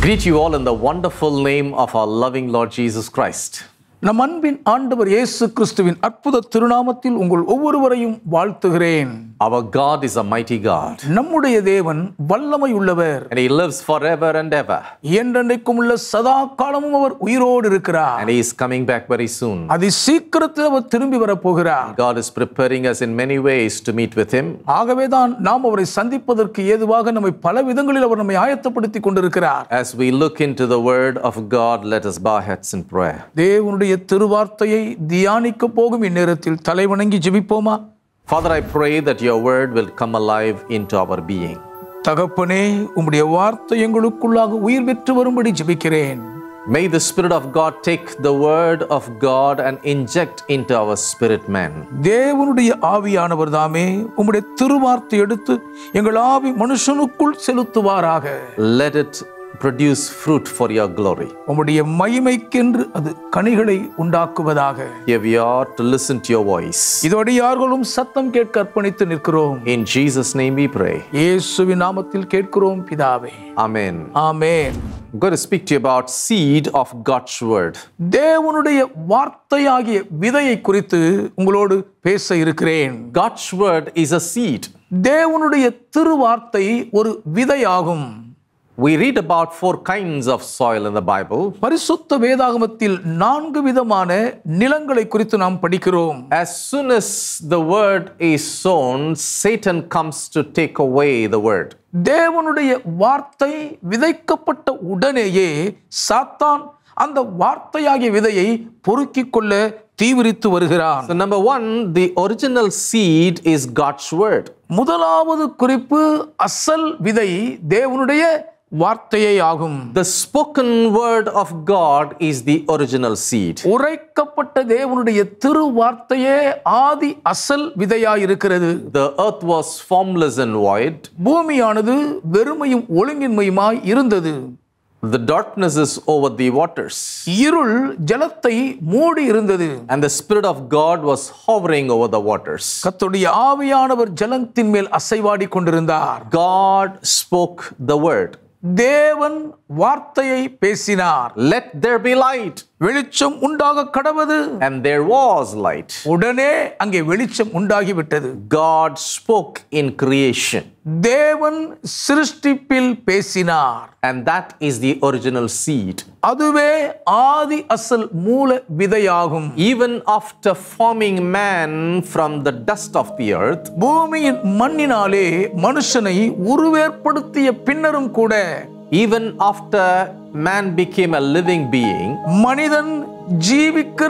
Greet you all in the wonderful name of our loving Lord Jesus Christ. நம் அன்பின் ஆண்டவர் இயேசு கிறிஸ்துவின் அற்புத திருநாமத்தில் உங்கள் ஒவ்வொருவரையும் வாழ்த்துகிறேன் Our God is a mighty God, நம்முடைய தேவன் வல்லமை உள்ளவர் and He lives forever and ever. என்றென்றைக்கும் உள்ள சதா காலமும் அவர் உயிரோடு இருக்கிறார் And He is coming back very soon. அதி சீக்கிரத்தில் அவர் திரும்பி வரப்போகிறார் God is preparing us in many ways to meet with Him. ஆகவேதான் நாம் அவரை சந்திப்பதற்கு ஏதுவாக நம்மை பல விதங்களில் அவர் நம்மை ஆயத்தப்படுத்தி கொண்டிருக்கிறார் As we look into the Word of God, let us bow our heads in prayer. தேவனுடைய திருவார்த்தையை தியானிக்க போகும் இந்நேரத்தில் தலைவணங்கி ஜெபிப்போமா Father, I pray that your Word will come alive into our being. தகப்பனே உம்முடைய வார்த்தை எங்களுக்குள்ளாக உயிர் பெற்று வரும்படி ஜெபிக்கிறேன் May the Spirit of God take the Word of God and inject into our spirit man. தேவனுடைய ஆவியானவர் தாமே உம்முடைய திருவார்த்தை எடுத்து எங்கள் ஆவி மனுஷனுக்குள் செலுத்துவாராக Let it produce fruit for your glory. உம்முடைய மகிமைக்கென்று அது கனிகளை உண்டாக்குவதாக Here we are to listen to your voice. இதோடு யார்களும் சத்தம் கேட்க அர்ப்பணித்து நிற்கிறோம் In Jesus' name we pray. இயேசுவின் நாமத்தில் கேட்கிறோம் பிதாவே Amen. Amen I'm going to speak to you about seed of God's word. தேவனுடைய வார்த்தையாகிய விதையை குறித்து உங்களோடு பேச இருக்கிறேன் God's word is a seed. தேவனுடைய திருவார்த்தை ஒரு விதையாகும் We read about four kinds of soil in the Bible. பரிசுத்த வேதாகமத்தில் நான்கு விதமான நிலங்களை குறித்து நாம் படிக்கிறோம் As soon as the word is sown, Satan comes to take away the word. தேவனுடைய வார்த்தை விதைக்கப்பட்ட உடனேயே சாத்தான் அந்த வார்த்தையாகிய விதையை பொறுக்கிக் கொள்ள தீவிரித்து வருகிறான் So, number one, the original seed is God's word. முதலாவது குறிப்பு அசல் விதை தேவனுடைய வார்த்தையே ஆகும் The spoken word of God is the original seed. உரைக்கப்பட்ட தேவனுடைய திரு வார்த்தையே ஆதி அசல் விதையாயிருக்கிறது The earth was formless and void. பூமியானது வெறுமையும் ஒழுங்கின்மையுமாய் இருந்தது The darkness is over the waters. இருள் ஜலத்தை மூடி இருந்தது And the Spirit of God was hovering over the waters. கர்த்தருடைய ஆவியானவர் ஜலத்தின் மேல் அசைவாடி கொண்டிருந்தார் God spoke the word. தேவன் வார்த்தையை பேசினார் Let there be light. வெளிச்சம் உண்டாக கடவது And there was light. உடனே அங்கே வெளிச்சம் உண்டாகிவிட்டது God spoke in creation. தேவன் சிருஷ்டிப்பில் பேசினார் And that is the original seed. அதுவே ஆதி அசல் மூல விதையாகும் Even after forming man from the dust of the earth, பூமியின் மண்ணினாலே மனுஷனை உருவேற்படுத்திய பின்னரும் கூட even after man became a living being, மனிதன் ஜீவிக்கிற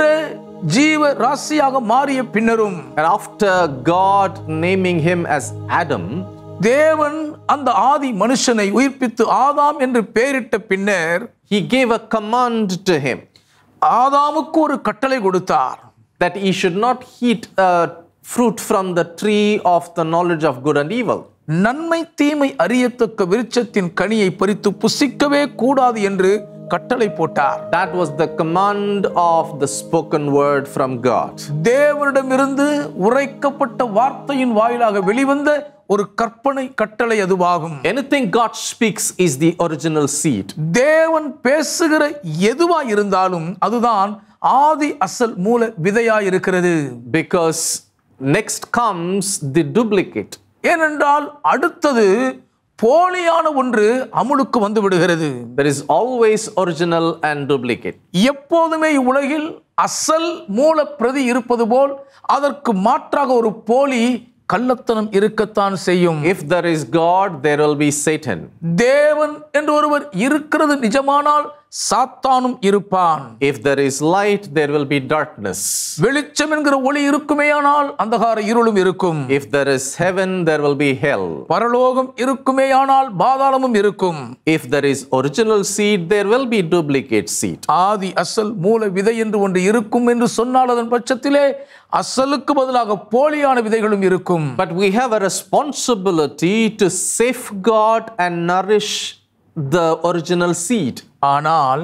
ஜீவ ராசியாக மாறிய பின்னரும் and after God naming him as Adam, தேவன் அந்த ஆதி மனுஷனை உயிர்ப்பித்து ஆதாம் என்று பெயரிட்ட பின்னர் he gave a command to him ஆதாமுக்கு ஒரு கட்டளை கொடுத்தார் that he should not eat uh, fruit from the tree of the knowledge of good and evil. நன்மை தீமை அறியத்தக்க விருட்சத்தின் கனியை பறித்து புசிக்கவே கூடாது என்று கட்டளை போட்டார் That was the command of the spoken word from God. தேவனிடமிருந்து உரைக்கப்பட்ட வார்த்தையின் வாயிலாக வெளிவந்த ஒரு கற்பனை கட்டளை அதுவாகும் Anything God speaks is the original seed. தேவன் பேசுகிற எதுவா இருந்தாலும் அதுதான் ஆதி அசல் மூல விதையாய் இருக்கிறது Because next comes the duplicate. ஏனென்றால் அடுத்தது போலியான ஒன்று அமுலுக்கு வந்து விடுகிறது There is always original and duplicate. எப்போதுமே இவ்வுலகில் அசல் மூல பிரதி இருப்பது போல் அதற்கு மாற்றாக ஒரு போலி கள்ளத்தனம் இருக்கத்தான் செய்யும் If there is God, there will be Satan. தேவன் என்று ஒருவர் இருக்கிறது நிஜமானால் சாத்தானும் இருப்பான் If there is light, there will be darkness. வெளிச்சம் என்கிற ஒளி இருக்குமேயானால் அந்தகார இருளும் இருக்கும் If there is heaven, there will be hell. பரலோகம் இருக்குமேயானால் பாதாளமும் இருக்கும் If there is original seed, there will be duplicate seed. ஆதி அசல் மூல விதை என்று ஒன்று இருக்கும் என்று சொன்னால் அதன் பட்சத்திலே அசலுக்கு பதிலாக போலியான விதைகளும் இருக்கும் But we have a responsibility to safeguard and nourish the original seed. ஆனால்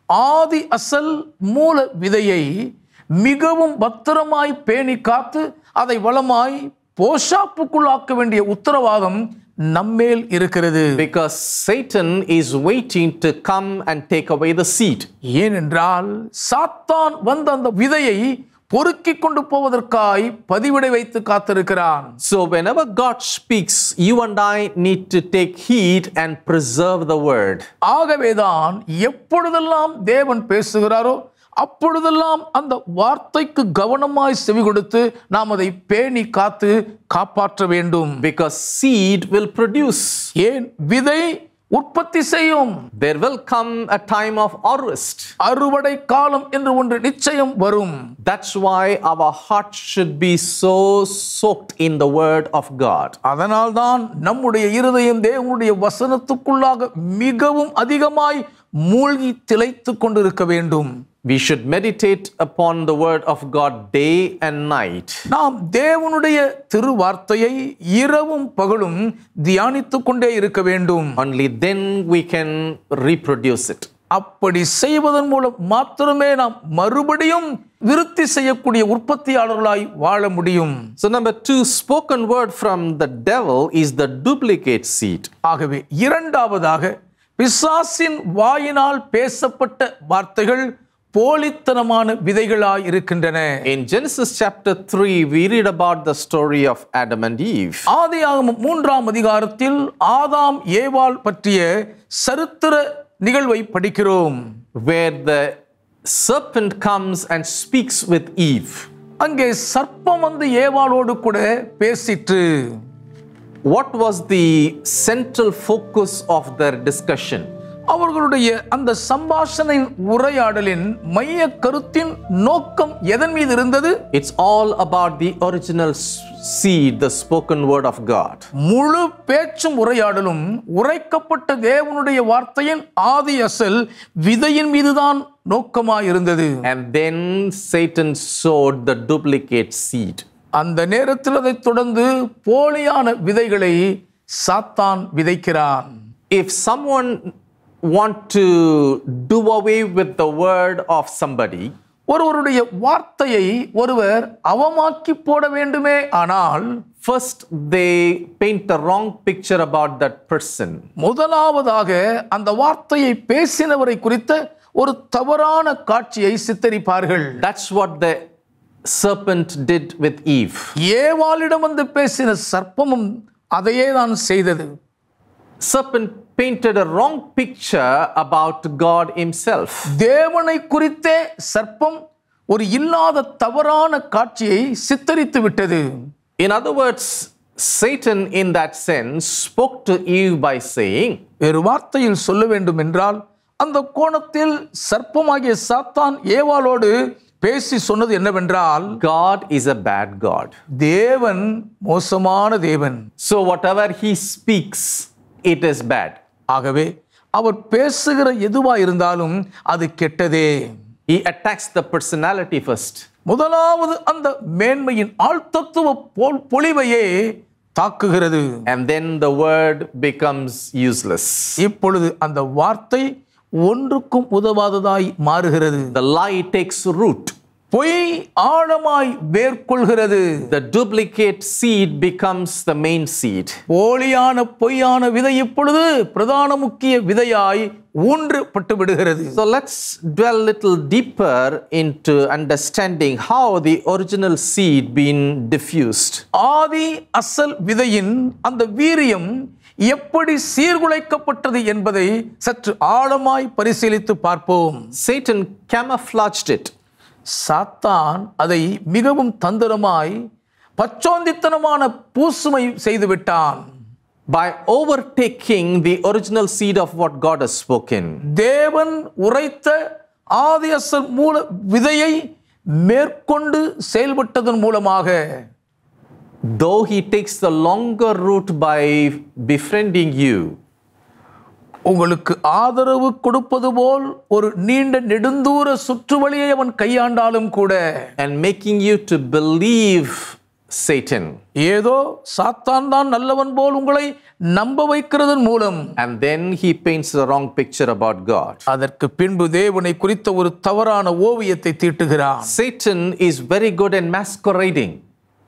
ஆதி அசல் மூல விதையை மிகவும் பத்திரமாய் பேணி காத்து அதை வளமாய் போஷாப்புக்குள்ளாக்க வேண்டிய உத்தரவாதம் நம்மேல் இருக்கிறது because Satan is waiting to come and take away the seed. ஏனென்றால் சாத்தான் வந்த அந்த விதையை பொறுக்கிக் கொண்டு போவதற்காய் பதிவிடை வைத்து காத்திருக்கிறான் So, whenever God speaks, you and I need to take heed and preserve the word. ஆகவேதான் எப்பொழுதெல்லாம் தேவன் பேசுகிறாரோ அப்பொழுதெல்லாம் அந்த வார்த்தைக்கு கவனமாய் செவி கொடுத்து நாம் அதை பேணி காத்து காப்பாற்ற வேண்டும் Because seed will produce. ஏன் விதை உற்பத்தி செய்யும் There will come a time of harvest. அறுவடை காலம் என்று ஒன்று நிச்சயம் வரும் That's why our heart should be so soaked in the word of God. அதனால்தான் நம்முடைய இருதயம் தேவனுடைய வசனத்துக்குள்ளாக மிகவும் அதிகமாய் மூழ்கி திளைத்து கொண்டிருக்க வேண்டும் We should meditate upon the word of God day and night. நாம் தேவனுடைய திருவார்த்தையை இரவும் பகலும் தியானித்துக் கொண்டே இருக்க வேண்டும் Only then we can reproduce it. அப்படி செய்வதன் மூலம் மாத்திரமே நாம் மறுபடியும் விருத்தி செய்யக்கூடிய உற்பத்தியாளர்களாய் வாழ முடியும் So, number two, spoken word from the devil is the duplicate seed. ஆகவே இரண்டாவதாக பிசாசின் வாயினால் பேசப்பட்ட வார்த்தைகள் போலித்தனமான விதைகளாய் இருக்கின்றன In Genesis chapter 3, we read about the story of Adam and Eve. ஆதியாகமம் மூன்றாம் அதிகாரத்தில் ஆதாம் ஏவாள் பற்றிய சரித்திர நிகழ்வை படிக்கிறோம் where the serpent comes and speaks with Eve. அங்கே சர்ப்பம் வந்து ஏவாளோடு கூட பேசிற்று What was the central focus of their discussion? அவர்களுடைய அந்த சம்பாஷணை உரையாடலின் மைய கருத்தின் நோக்கம் எதன் மீது இருந்தது It's all about the original s- seed, the spoken word of God. முழு பேச்சும் உரையாடலும் உரைக்கப்பட்ட தேவனுடைய வார்த்தையின் ஆதி அசல் விதையின் மீதுதான் நோக்கமாய் இருந்தது And then Satan sowed the duplicate seed. அந்த நேரத்தில் அதைத் தொடர்ந்து போலியான விதைகளை சாத்தான் விதைக்கிறான் If someone want to do away with the word of somebody, ஒருவருடைய வார்த்தையை ஒருவர் அவமாக்கி போட வேண்டுமே ஆனால் first they paint the wrong picture about that person. முதலாவதாக அந்த வார்த்தையை பேசினவரை குறித்த ஒரு தவறான காட்சியை சித்தரிப்பார்கள் That's what the serpent did with Eve. ஏவாளிடம் வந்து பேசின சர்ப்பமும் அதையே தான் செய்தது Serpent painted a wrong picture about God himself. தேவனை குறித்தே சர்ப்பம் ஒரு இல்லாத தவறான காட்சியை சித்தரித்து விட்டது In other words, Satan, in that sense, spoke to Eve by saying, வேறு வார்த்தையில் சொல்ல வேண்டும் என்றால் அந்த கோணத்தில் சர்ப்பமாகிய சாத்தான் ஏவாளோடு பேசி சொன்னது என்னவென்றால் God is a bad God. தேவன் மோசமான தேவன் So, whatever he speaks, it is bad. ஆகவே அவர் பேசுகிற எதுவா இருந்தாலும் அது கெட்டதே He attacks the personality first. முதலாவது அந்த மேன்மையின் ஆழ்த்தத்துவ போல் பொலிவையே தாக்குகிறது And then the word becomes useless. இப்பொழுது அந்த வார்த்தை ஒன்றுக்கும் உதவாததாய் மாறுகிறது The lie takes root. பொய் ஆழமாய் வேர்கொள்கிறது The duplicate seed becomes the main seed. போலியான பொய்யான விதை இப்பொழுது பிரதான முக்கிய விதையாய் ஊன்றப்பட்டு விடுகிறது So let's dwell a little deeper into understanding how the original seed been diffused. ஆதி அசல் விதையின் அந்த வீரியம் எப்படி சீர்குலைக்கப்பட்டது என்பதை சற்று ஆழமாய் பரிசீலித்து பார்ப்போம் Satan camouflaged it. சாத்தான் அதை மிகவும் தந்திரமாய் பச்சோந்தித்தனமான பூசுமை செய்துவிட்டான் by overtaking the original seed of what God has spoken. தேவன் உரைத்த ஆதி அசல் மூல விதையை மேற்கொண்டு செயல்பட்டதன் மூலமாக Though he takes the longer route by befriending you, உங்களுக்கு ஆதரவு கொடுப்பது போல் ஒரு நீண்ட நெடுந்தூர சுற்றுவழியை அவன் கையாண்டாலும் கூட and making you to believe Satan, ஏதோ சாத்தான் தான் நல்லவன் போல் உங்களை நம்ப வைக்கிறதன் மூலம் and then he paints the wrong picture about God. அதற்கு பின்பு தேவனை குறித்த ஒரு தவறான ஓவியத்தை தீட்டுகிறான் Satan is very good in masquerading.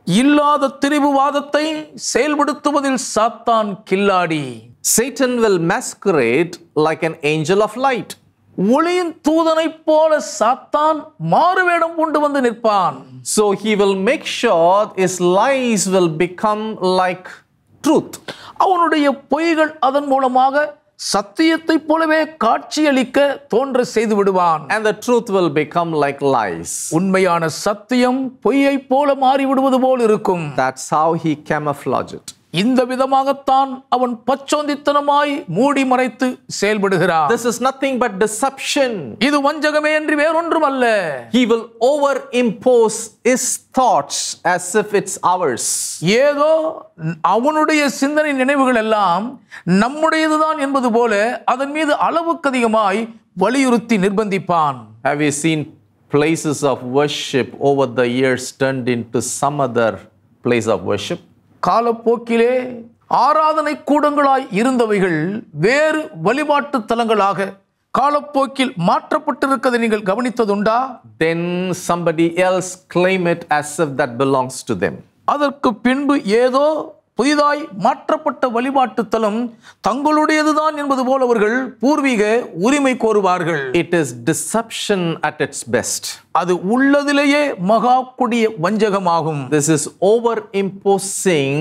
இல்லாத திரிவுவாதத்தை செயல்படுத்துவதில் சாத்தான் கில்லாடி Satan will masquerade like an angel of light. ஒளியின் தூதனைப் போல சாத்தான் மாறுவேடம் கொண்டு வந்து நிற்பான் So he will make sure his lies will become like truth. அவனுடைய பொய்கள் அதன் மூலமாக சத்தியத்தைப் போலவே காட்சியளிக்க தோன்ற செய்து விடுவான் And the truth will become like lies. உண்மையான சத்தியம் பொய்யைப் போல மாறிவிடுவது போல் இருக்கும் That's how he camouflage it. இந்த விதமாகத்தான் அவன் பச்சோந்தித்தனமாய் மூடி மறைத்து செயல்படுகிறான் This is nothing but deception. இது வஞ்சகமே என்று வேறொன்றும் அல்ல He will overimpose his thoughts as if it's ours. ஏதோ அவனுடைய சிந்தனை நினைவுகள் எல்லாம் நம்முடையதுதான் என்பது போல அதன் மீது அளவுக்கு அதிகமாய் வலியுறுத்தி நிர்பந்திப்பான் Have you seen places of worship over the years turned into some other place of worship? காலப்போக்கிலே ஆராதனை கூடங்களாய் இருந்தவைகள் வேறு வழிபாட்டு தலங்களாக காலப்போக்கில் மாற்றப்பட்டிருக்கதை நீங்கள் கவனித்ததுண்டா Then somebody else claim it as if that belongs to them. அதற்கு பின்பு ஏதோ புதிதாய் மாற்றப்பட்ட வழிபாட்டு தலம் தங்களுடையதுதான் என்பது போல அவர்கள் பூர்வீக உரிமை கோருவார்கள் It is deception at its best. அது உள்ளதிலேயே மகா கொடிய வஞ்சகமாகும் This is overimposing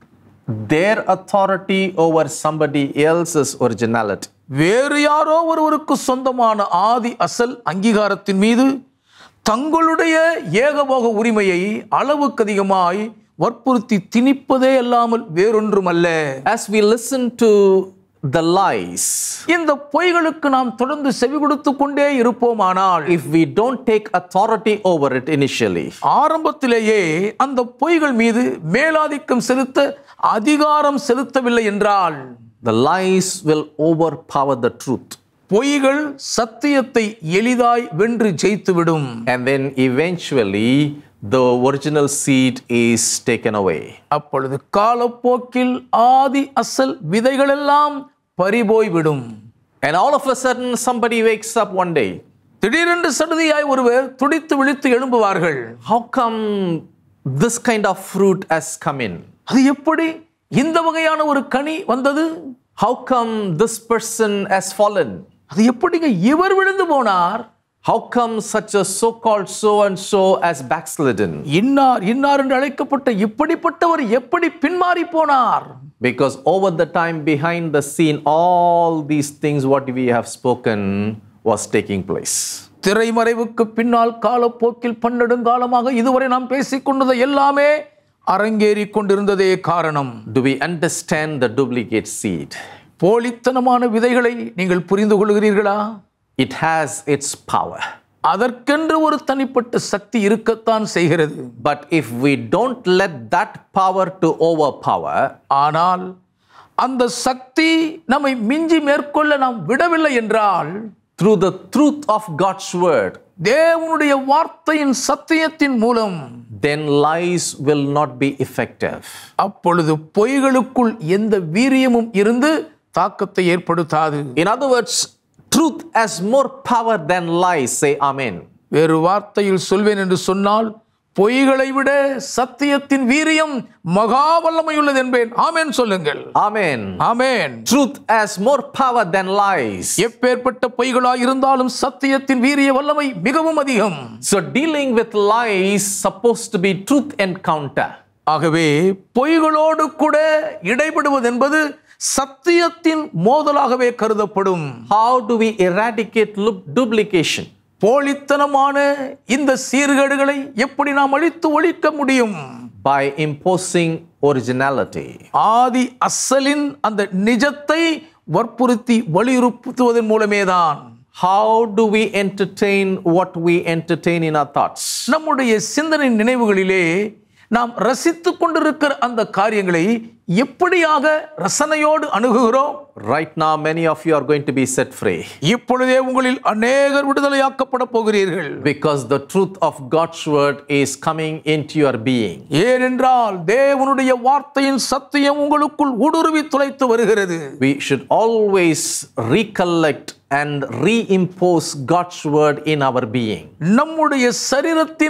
their authority over somebody else's originality. வேறு யாரோ ஒருவருக்கு சொந்தமான ஆதி அசல் அங்கீகாரத்தின் மீது தங்களுடைய ஏகபோக உரிமையை அளவுக்கு அதிகமாய் வற்புறுத்தி திணிப்பதே அல்லாமல் வேறொன்றுமல்ல As we listen to the lies, இந்த பொய்களுக்கு நாம் தொடர்ந்து செவி கொடுத்து கொண்டே இருப்போமானால் if we don't take authority over it initially, ஆரம்பத்திலேயே அந்த பொய்கள் மீது மேலாதிக்கம் செலுத்த அதிகாரம் செலுத்தவில்லை என்றால் the lies will overpower the truth. பொய்கள் சத்தியத்தை எளிதாய் வென்று ஜெயித்துவிடும் And then eventually, the original seed is taken away. அப்பொழுது காலப்போக்கில் ஆதி அசல் விதைகளெல்லாம் பறிபோய்விடும் And all of a sudden, somebody wakes up one day. திடீரென்று சடுதியாய் ஒருவர் துடித்து விழித்து எழும்புவார்கள் How come this kind of fruit has come in? அது எப்படி இந்த வகையான ஒரு கனி வந்தது How come this person has fallen? அது எப்படிங்க இவர் விழுந்து போனார் How come such a so called so and so has backslidden? இன்னார் இன்னார் என்று அழைக்கப்பட்ட இப்படிப்பட்டவர் எப்படி பின்மாறி போனார் Because over the time behind the scene, all these things what we have spoken was taking place. திரைமறைவுக்கு பின்னால் காலப்போக்கில் பன்னெடுங்காலமாக இதுவரை நாம் பேசிக் கொண்டது எல்லாமே அரங்கேறி கொண்டிருந்ததே காரணம் Do we understand the duplicate seed? போலித்தனமான விதைகளை நீங்கள் புரிந்து கொள்கிறீர்களா It has its power. அதற்கென்று ஒரு தனிப்பட்ட சக்தி இருக்கத்தான் செய்கிறது But if we don't let that power to overpower, ஆனால் அந்த சக்தி நம்மை மிஞ்சி மேற்கொள்ள நாம் விடவில்லை என்றால் through the truth of God's word, தேவனுடைய வார்த்தையின் சத்தியத்தின் மூலம் then lies will not be effective. அப்பொழுது பொய்களுக்குள் எந்த வீரியமும் இருந்து தாக்கத்தை ஏற்படுத்தாது In other words, truth has more power than lies. Say Amen. வேறு வார்த்தையில் சொல்வேன் என்று சொன்னால் பொய்களை விட சத்தியத்தின் வீரியம் மகா வல்லமையுள்ளது என்பேன் ஆமென் சொல்லுங்கள் Amen. Amen Truth has more power than lies. எப்பேற்பட்ட பொய்களாய் இருந்தாலும் சத்தியத்தின் வீரிய வல்லமை மிகவும் அதிகம் So dealing with lies supposed to be truth encounter. ஆகவே பொய்களோடு கூட இடைபடுவது என்பது சத்தியத்தின் மோதலாகவே கருதப்படும் How do we eradicate lu- duplication? போலித்தனமான இந்த சீர்கேடுகளை எப்படி நாம் அழித்து ஒழிக்க முடியும் By imposing originality. ஆதி அசலின் அந்த நிஜத்தை வற்புறுத்தி வலியுறுத்துவதன் மூலமேதான் How do we entertain what we entertain in our thoughts? நம்முடைய சிந்தனை நினைவுகளிலே நாம் ரசித்துக் கொண்டிருக்கிற அந்த காரியங்களை எப்படியாக ரசனையோடு அணுகுகிறோம் Right now, many of you are going to be set free இப்பொழுதே உங்களில் அநேகர் விடுதலையாக்கப்பட போகிறீர்கள் because the truth of God's word is coming into your being. ஏனென்றால் தேவனுடைய வார்த்தையின் சத்தியம் உங்களுக்குள் ஊடுருவி துளைத்து வருகிறது We should always recollect and reimpose God's word in our being. நம்முடைய சரீரத்தின்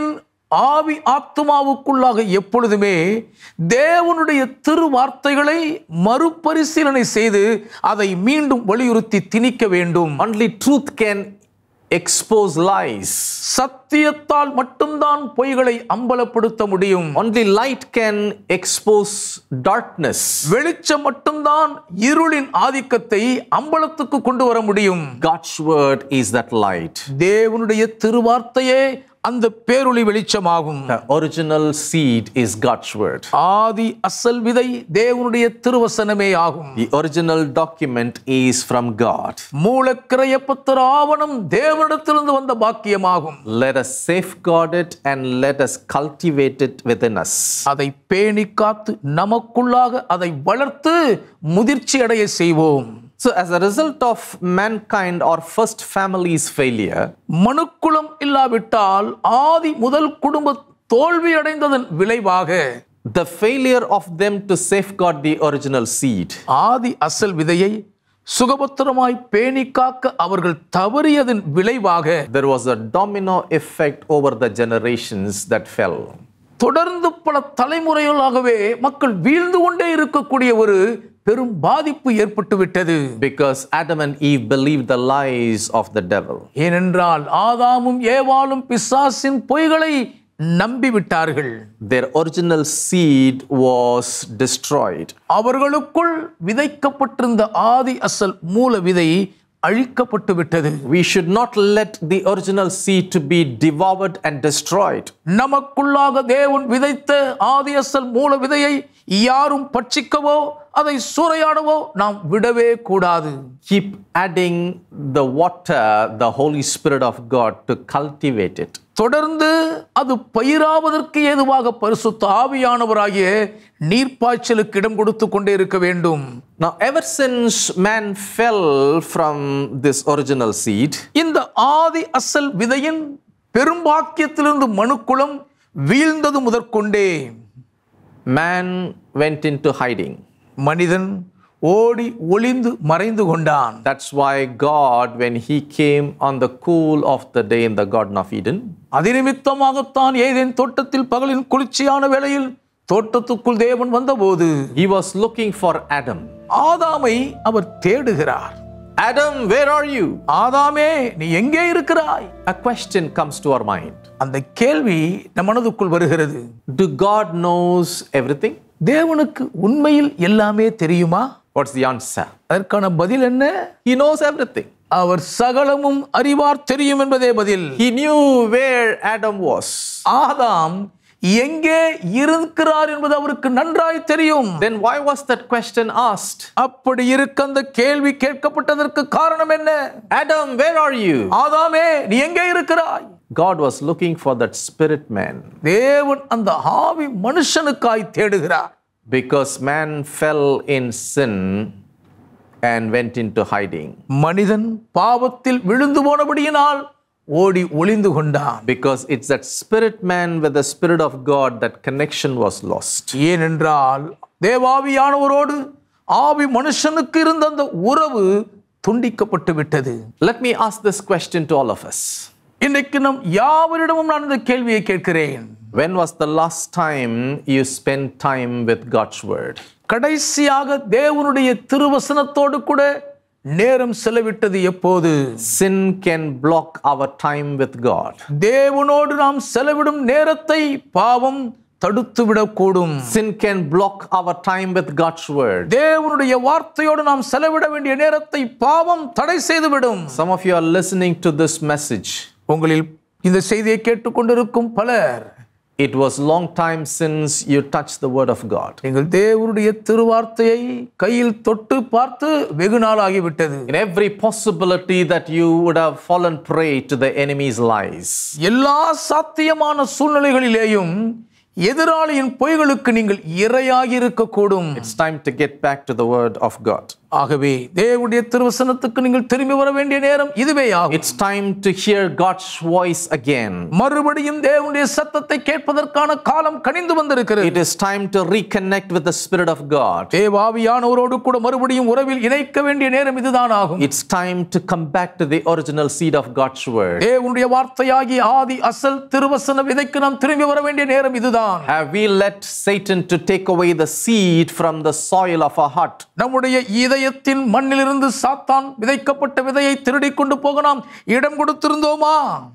ஆவி ஆத்துமாவுக்குள்ளாக எப்பொழுதுமே தேவனுடைய திருவார்த்தைகளை மறுபரிசீலனை செய்து அதை மீண்டும் வலியுறுத்தி திணிக்க வேண்டும் Only truth can expose lies. சத்தியத்தால் மட்டும்தான் பொய்களை அம்பலப்படுத்த முடியும் Only light can expose darkness. வெளிச்சம் மட்டும்தான் இருளின் ஆதிக்கத்தை அம்பலத்துக்கு கொண்டு வர முடியும் God's word is that light. தேவனுடைய திருவார்த்தையே அந்த பேரொளி வெளிச்சமாகும் The original seed is God's word. ஆதி அசல் விதை தேவனுடைய திருவசனமே ஆகும் The original document is from God. மூலக்கிரையப்பத்திர ஆவணம் தேவனிடத்திலிருந்து வந்த பாக்கியமாகும் Let us safeguard it and let us cultivate it within us. அதை பேணி காத்து நமக்குள்ளாக அதை வளர்த்து முதிர்ச்சி அடைய செய்வோம் So, as a result of mankind or first family's failure, மனுக்குலம் இல்லாவிட்டால் ஆதி முதல் குடும்ப தோல்வி அடைந்ததன் விளைவாக the failure of them to safeguard the original seed, ஆதி அசல் விதையை சுகபத்திரமாய் பேணி காக்க அவர்கள் தவறியதன் விளைவாக there was a domino effect over the generations that fell. தொடர்ந்து பல தலைமுறைகளாகவே மக்கள் வீழ்ந்து கொண்டே இருக்கக்கூடிய ஒரு பெரும் பாதிப்பு ஏற்பட்டு விட்டது Because Adam and Eve believed the lies of the devil. ஏனென்றால் ஆதாமும் ஏவாளும் பிசாசின் பொய்களை நம்பிவிட்டார்கள் Their original seed was destroyed. அவர்களுக்குள் விதைக்கப்பட்டிருந்த ஆதி அசல் மூல விதை அழிக்கப்பட்டு விட்டது We should not let the original seed to be devoured and destroyed. நமக்குள்ளாக தேவன் விதைத்த ஆதி அசல் மூல விதையை யாரும் பட்சிக்கவோ அதை சூறையாடவோ நாம் விடவே கூடாது Keep adding the water, the Holy Spirit of God, to cultivate it. தொடர்ந்து அது பயிராவதற்கு ஏதுவாக பரிசுத்த ஆவியானவராகிய நீர்ப்பாய்ச்சலுக்கு இடம் கொடுத்து கொண்டே இருக்க வேண்டும் Now, ever since man fell from this original seed, இந்த ஆதி அசல் விதையின் பெரும்பாக்கியத்திலிருந்து மனுக்குளம் வீழ்ந்தது முதற்கொண்டே man went into hiding. மனிதன் ஓடி ஒளிந்து மறைந்து கொண்டான் That's why God, when He came on the cool of the day in the Garden of Eden, அதிநிமித்தமாகத்தான் ஏதேன் தோட்டத்தில் பகலின் குளிர்ச்சியான வேளையில் தோட்டத்துக்குள் தேவன் வந்தபோது He was looking for Adam. ஆதாமை அவர் தேடுகிறார் Adam, where are you? ஆதாமே நீ எங்கே இருக்கிறாய் A question comes to our mind. அந்த கேள்வி நம் மனதுக்குள் வருகிறது Do God knows everything? தேவனுக்கு உண்மையில் எல்லாமே தெரியுமா What's the answer? அதற்கான பதில் என்ன He knows everything. அவர் சகலமும் அறிவார் தெரியும் என்பதே பதில் He knew where Adam was. ஆதாம் எங்கே இருக்கிறார் என்பது அவருக்கு நன்றாய் தெரியும் Then why was that question asked? அப்படி இருக்க அந்த கேள்வி கேட்கப்பட்டதற்கு காரணம் என்ன Adam, where are you? ஆதாமே நீ எங்கே இருக்கிறாய் God was looking for that spirit man தேவன் அந்த ஆவி மனுஷனுக்காய் தேடுகிறார் because man fell in sin and went into hiding. மனிதன் பாவத்தில் விழுந்து போனபடியினால் ஓடி ஒளிந்து கொண்டான் Because it's that spirit man with the spirit of God that connection was lost. ஏனென்றால் தேவாவியானவரோடு ஆவி மனுஷனுக்கு இருந்த அந்த உறவு துண்டிக்கப்பட்டு விட்டது Let me ask this question to all of us. இன்னைக்கு நம் யாவரிடமும் நான் இந்த கேள்வியை கேட்கிறேன் When was the last time you spent time with God's word? கடைசியாக தேவனுடைய திருவசனத்தோடு கூட நேரம் செலவிட்டது எப்போது Sin can block our time with God. தேவனோடு நாம் செலவிடும் நேரத்தை பாவம் தடுத்து விடக்கூடும் Sin can block our time with God's word. தேவனுடைய வார்த்தையோடு நாம் செலவிட வேண்டிய நேரத்தை பாவம் தடை செய்துவிடும் Some of you are listening to this message. உங்களில் இந்த செய்தியை கேட்டுக்கொண்டிருக்கும் பலர் It was long time since you touched the word of God. நீங்கள் தேவனுடைய திருவார்த்தையை கையில் தொட்டு பார்த்து வெகு நாள் ஆகிவிட்டது In every possibility that you would have fallen prey to the enemy's lies. எல்லா சாத்தியமான சூழ்நிலைகளிலேயும் எதிராளியின் பொய்களுக்கு நீங்கள் இரையாகி இருக்கக்கூடும் It's time to get back to the word of God. ஆகவே தேவனுடைய திருவசனத்துக்கு நீங்கள் திரும்பி வர வேண்டிய நேரம் இதுவே ஆகும் It's time to hear God's voice again. மறுபடியும் தேவனுடைய சத்தத்தை கேட்பதற்கான காலம் கனிந்து வந்திருக்கிறது It is time to reconnect with the Spirit of God. தேவாவியானவரோடு கூட மறுபடியும் உறவில் இணைக்க வேண்டிய நேரம் இதுதான் ஆகும் It's time to come back to the original seed of God's word. தேவனுடைய வார்த்தையாகி ஆதி அசல் திருவசன விதைக்கு நாம் திரும்பி வர வேண்டிய நேரம் இதுதான் Have we let Satan to take away the seed from the soil of our heart? நம்முடைய இதயத்தின் மண்ணிலிருந்து சாத்தான் விதைக்கப்பட்ட விதையை திருடிக் கொண்டு போக நாம் இடம் கொடுத்திருந்தோமா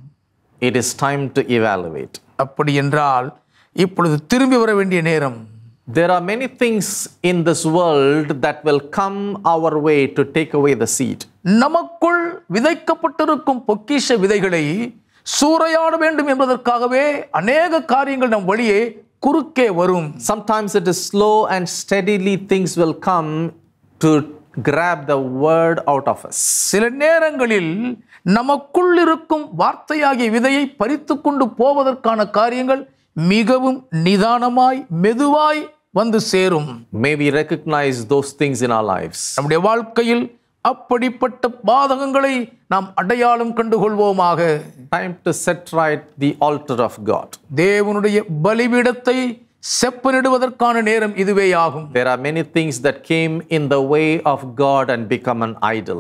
It is time to evaluate. அப்படி என்றால் இப்பொழுது திரும்பி வர வேண்டிய நேரம் There are many things in this world that will come our way to take away the seed. நமக்குள் விதைக்கப்பட்டிருக்கும் பொக்கிஷ விதைகளை சூறையாட வேண்டும் என்பதற்காகவே அநேக காரியங்கள் நம் வழியே குறுக்கே வரும் Sometimes it is slow and steadily things will come to grab the word out of us. சில நேரங்களில் நமக்குள் இருக்கும் வார்த்தையாகிய விதையை பறித்து கொண்டு போவதற்கான காரியங்கள் மிகவும் நிதானமாய் மெதுவாய் வந்து சேரும் May we recognize those things in our lives. நம்முடைய வாழ்க்கையில் அப்படிப்பட்ட பாதகங்களை நாம் அடையாளம் கண்டுகொள்வோமாக Time to set right the altar of God. தேவனுடைய பலிபீடத்தை செப்பனிடுவதற்கான நேரம் இதுவே ஆகும் There are many things that came in the way of God and become an idol.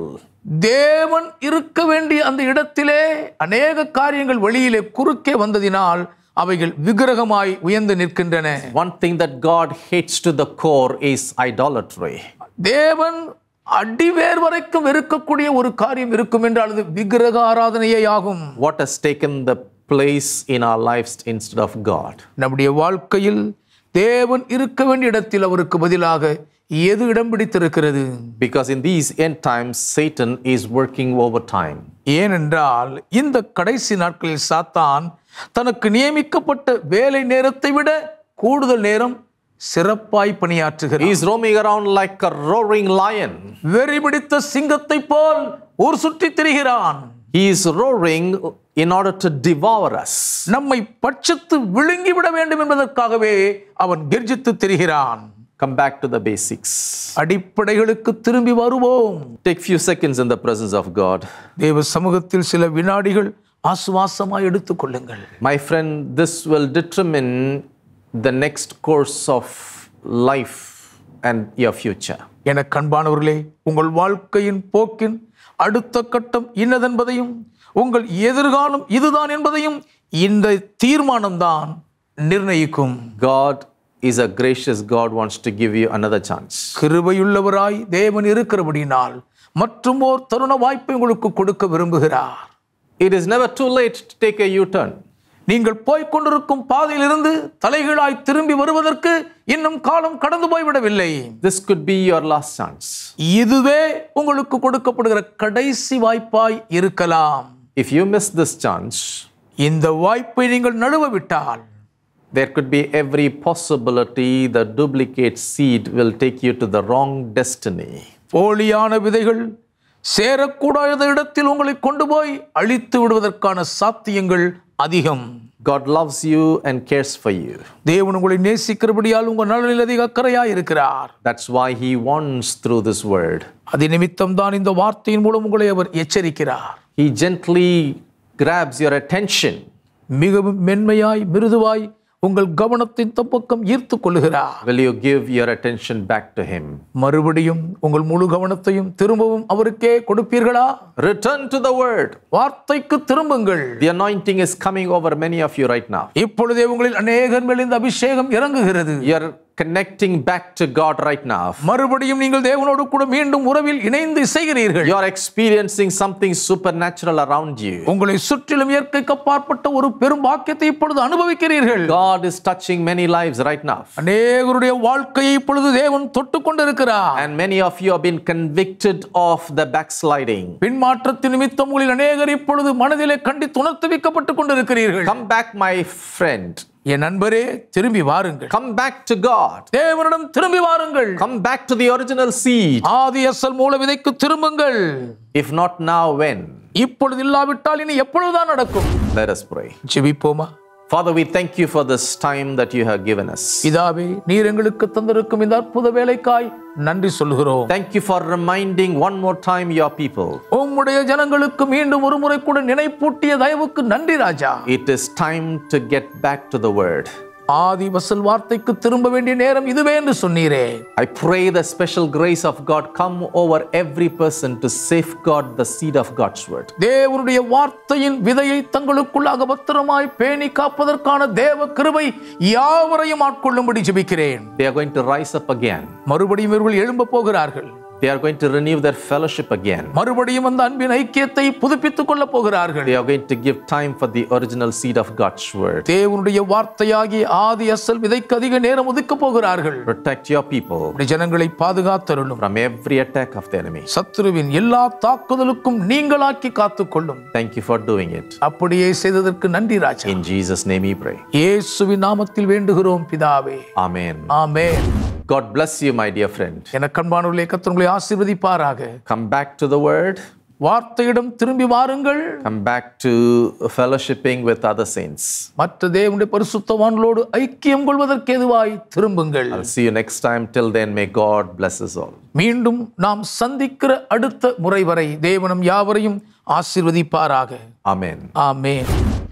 தேவன் இருக்க வேண்டிய அந்த இடத்திலே அநேக காரியங்கள் வெளியிலே குறுக்கே வந்ததினால் அவைகள் விக்கிரகமாய் உயர்ந்து நிற்கின்றன One thing that God hates to the core is idolatry. தேவன் அடிவேர் வரைக்கும் வெறுக்கக்கூடிய ஒரு காரியம் இருக்கும் என்றால் அது விக்கிரக ஆராதனையே ஆகும் What has taken the place in our lives instead of God? நம்முடைய வாழ்க்கையில் தேவன் இருக்க வேண்டிய இடத்தில் அவருக்கு பதிலாக எது இடம் பிடித்திருக்கிறது Because in these end times, Satan is working overtime. ஏனென்றால் இந்த கடைசி நாட்களில் சாத்தான் தனக்கு நியமிக்கப்பட்ட வேலை நேரத்தை விட கூடுதல் நேரம் சிறப்பாய் பணியாற்றுகிறார் He is roaming around like a roaring lion. வெறி பிடித்த சிங்கத்தை போல் ஊர் சுற்றி திரிகிறான் He is roaring in order to devour us. நம்மை பட்சத்து விழுங்கி விட வேண்டும் என்பதற்காகவே அவன் கெர்ஜித்து திரிகிறான் Come back to the basics. அடிப்படைகளுக்கு திரும்பி வருவோம் Take few seconds in the presence of God. தேவ சமூகத்தில் சில வினாடிகள் ஆசுவாசமாய் எடுத்துக்கொள்ளுங்கள் My friend, this will determine the next course of life and your future. என கண்பானவர்களே உங்கள் வாழ்க்கையின் போக்கின் அடுத்த கட்டம் இன்னதென்பதையும் உங்கள் எதிர்காலம் இதுதான் என்பதையும் இந்த தீர்மானம்தான் நிர்ணயிக்கும் God is a gracious God, wants to give you another chance. கிருபையுள்ளவராய் தேவன் இருக்கிறபடினால் மற்றும் ஓர் தருண வாய்ப்பை உங்களுக்கு கொடுக்க விரும்புகிறார் It is never too late to take a U turn. நீங்கள் போய்க் கொண்டிருக்கும் பாதையிலிருந்து தலைகீழாய் திரும்பி வருவதற்கு இன்னும் காலம் கடந்து போய்விடவில்லை This could be your last chance. இதுவே உங்களுக்கு கொடுக்கப்படுகிற கடைசி வாய்ப்பாய் இருக்கலாம் If you miss this chance, இந்த வாய்ப்பை நீங்கள் நழுவ விட்டால் there could be every possibility the duplicate seed will take you to the wrong destiny. போலியான விதைகள் சேரக்கூடாத இடத்தில் உங்களை கொண்டு போய் அழித்து விடுவதற்கான சாத்தியங்கள் அதிகம் God loves you and cares for you. தேவன் உங்களை நேசிக்கிறபடியால் உங்கள் நலனில் அதிக அக்கறையாய் இருக்கிறார் That's why He warns through this word. அது நிமித்தம் தான் இந்த வார்த்தையின் மூலம் உங்களை அவர் எச்சரிக்கிறார் He gently grabs your attention. மிகவும் மென்மையாய் மிருதுவாய் உங்கள் கவனத்தின் தப்பக்கம் ஈர்த்து கொள்ளுகிறார் Will you give your attention back to Him? மறுபடியும் உங்கள் முழு கவனத்தையும் திரும்பவும் அவருக்கே கொடுப்பீர்களா Return to the word. வார்த்தைக்கு திரும்புங்கள் The anointing is coming over many of you right now. இப்பொழுதே உங்களில் அநேகர் மேல் இந்த அபிஷேகம் இறங்குகிறது You're connecting back to God right now. மறுபடியும் நீங்கள் தேவனோடு கூட மீண்டும் உறவில் இணைந்து இசைகிறீர்கள் You're experiencing something supernatural around you. உங்களை சுற்றிலும் இயற்கைக்கு அப்பாற்பட்ட ஒரு பெரும் பாக்கியத்தை இப்பொழுது அனுபவிக்கிறீர்கள் God is touching many lives right now. அநேகருடைய வாழ்க்கையை இப்பொழுது தேவன் தொட்டு கொண்டிருக்கிறார் And many of you have been convicted of the backsliding. பின்மாற்றத்தின் நிமித்தம் உங்களில் அநேகர் இப்பொழுது மனதிலே கண்டித்து உணர்த்துவிக்கப்பட்டுக் கொண்டிருக்கிறீர்கள் Come back, my friend. என் நண்பரே திரும்பி வாருங்கள் Come back to God. தேவனிடம் திரும்பி வாருங்கள் Come back to the original seed. ஆதி அசல் மூல விதைக்கு திரும்புங்கள் If not now, when? இப்பொழுது இல்லாவிட்டால் இனி எப்பொழுதுதான் நடக்கும் Let us pray. ஜெபிப்போமா Father, we thank you for this time that you have given us. பிதாவே நீர் எங்களுக்கு தந்திருக்கும் இந்த அற்புத வேலைக்காய் நன்றி சொல்கிறோம் Thank you for reminding one more time your people. உம்முடைய ஜனங்களுக்கு மீண்டும் ஒரு முறை கூட நினைப்பூட்டிய தயவுக்கு நன்றி ராஜா It is time to get back to the word. ஆதி வசல் வார்த்தைக்கு திரும்ப வேண்டிய நேரம் இதுவே என்று சொன்னீரே I pray the special grace of God come over every person to safeguard the seed of God's word. தேவனுடைய வார்த்தையின் விதையை தங்களுக்குள்ளாக பத்திரமாய் பேணி காப்பதற்கான தேவ கிருபை யாவரையும் ஆட்கொள்ளும்படி ஜெபிக்கிறேன் They are going to rise up again. மறுபடியும் இவர்கள் எழும்ப போகிறார்கள் They are going to renew their fellowship again. மறுபடியும் அந்த அன்பின் ஐக்கியத்தை புதுப்பித்துக் கொள்ள போகிறார்கள் They are going to give time for the original seed of God's word. தேவனுடைய வார்த்தையாகி ஆதி அசல் விதைக்கு அதிக நேரம் ஒதுக்க போகிறார்கள் Protect your people அப்படி ஜனங்களை பாதுகாத்தருளும் from every attack of the enemy. சத்துருவின் எல்லா தாக்குதலுக்கும் நீங்களாக்கி காத்துக்கொள்ளும் Thank you for doing it. அப்படியே செய்ததற்கு நன்றி ராஜா In Jesus' name we pray. இயேசுவின் நாமத்தில் வேண்டுகிறோம் பிதாவே Amen. Amen God bless you, my dear friend. என கண்பானவர்களே கத்தவங்களை ஆசீர்வதிப்பாராக Come back to the word. வார்த்தையிடம் திரும்பி வாருங்கள் Come back to fellowshipping with other saints. மற்ற தேவனுடைய பரிசுத்தவான்களோடு ஐக்கியம் கொள்வதற்கு எதுவாய் திரும்புங்கள் I'll see you next time. Till then, may God bless us all. மீண்டும் நாம் சந்திக்கிற அடுத்த முறை வரை தேவனம் யாவரையும் ஆசீர்வதிப்பாராக Amen. ஆமென்